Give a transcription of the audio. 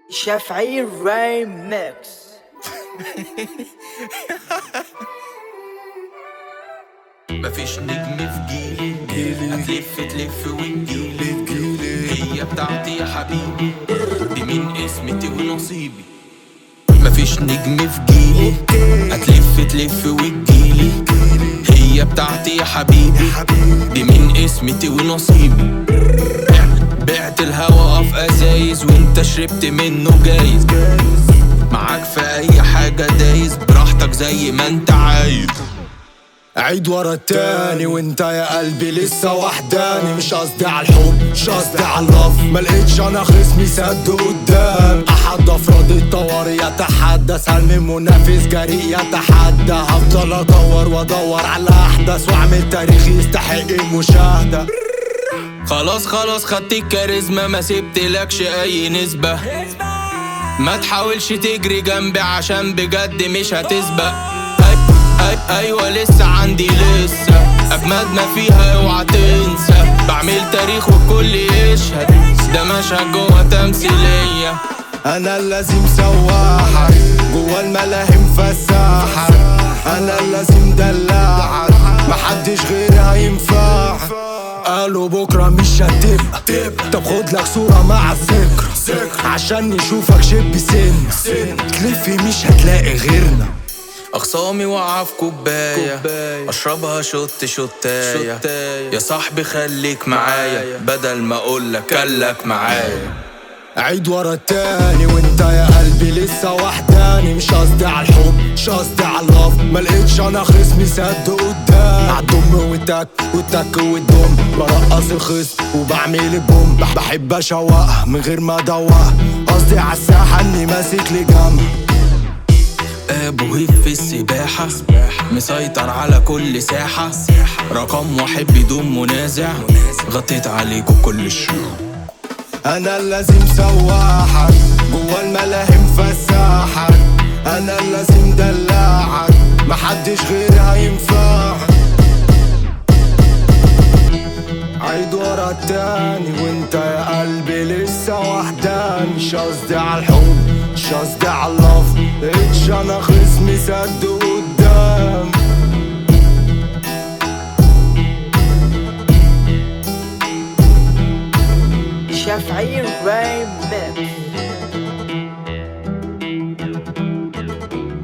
شافعي ريمكس مفيش نجم في جيلي هتلف تلف وتجيلي هي بتاعتي يا حبيبي دي من اسمتي ونصيبي مفيش نجم في جيلي هتلف تلف وتجيلي هي بتاعتي يا حبيبي دي من اسمتي ونصيبي بعت الهوا في ازايز وانت شربت منه جايز معاك في اي حاجة دايز براحتك زي ما انت عايز عيد ورا التاني وانت يا قلبي لسه وحداني مش قصدي على الحب مش قصدي على اللف ملقتش انا خصمي سد قدام احد افراد الطوارئ يتحدى سلم منافس جريء يتحدى هفضل ادور وادور على احدث واعمل تاريخ يستحق المشاهده خلاص خلاص خدت الكاريزما ما سبتلكش اي نسبة ما تحاولش تجري جنبي عشان بجد مش هتسبق أي أي ايوه لسه عندي لسه اجمد ما فيها اوعى تنسى بعمل تاريخ والكل يشهد ده مشهد جوه تمثيليه انا الذي مسوحك جوا الملاهي مفسحك انا الذي مدلعك محدش غيري هينفعك قالوا بكرة مش هتبقى طب خد لك صورة مع الذكرى عشان نشوفك شب سن تلفي مش هتلاقي غيرنا اخصامي وقع في كوباية اشربها شط شطاية يا صاحبي خليك معايا بدل ما اقولك كلك معايا عيد ورا التاني وانت يا قلبي لسه وحداني مش قصدي على الحب مش قصدي على اللف ملقتش انا خصمي سد قدام عالدم والتك والتك والدم برقص الخصم وبعمل البوم بح- بحب اشوقها من غير ما ادوقها قصدي على الساحه اني ماسك لجنب ابو هيف في السباحة مسيطر على كل ساحة رقم واحد بدون منازع غطيت عليكوا كل الشيوخ انا الذي مسوحك جوا الملاهي مفسحك انا الذي مدلعك محدش غيري هينفعك عيد ورا التاني وانت يا قلبي لسه وحداني مش قصدي على الحب مش قصدي على اللف اتش انا خصمي سد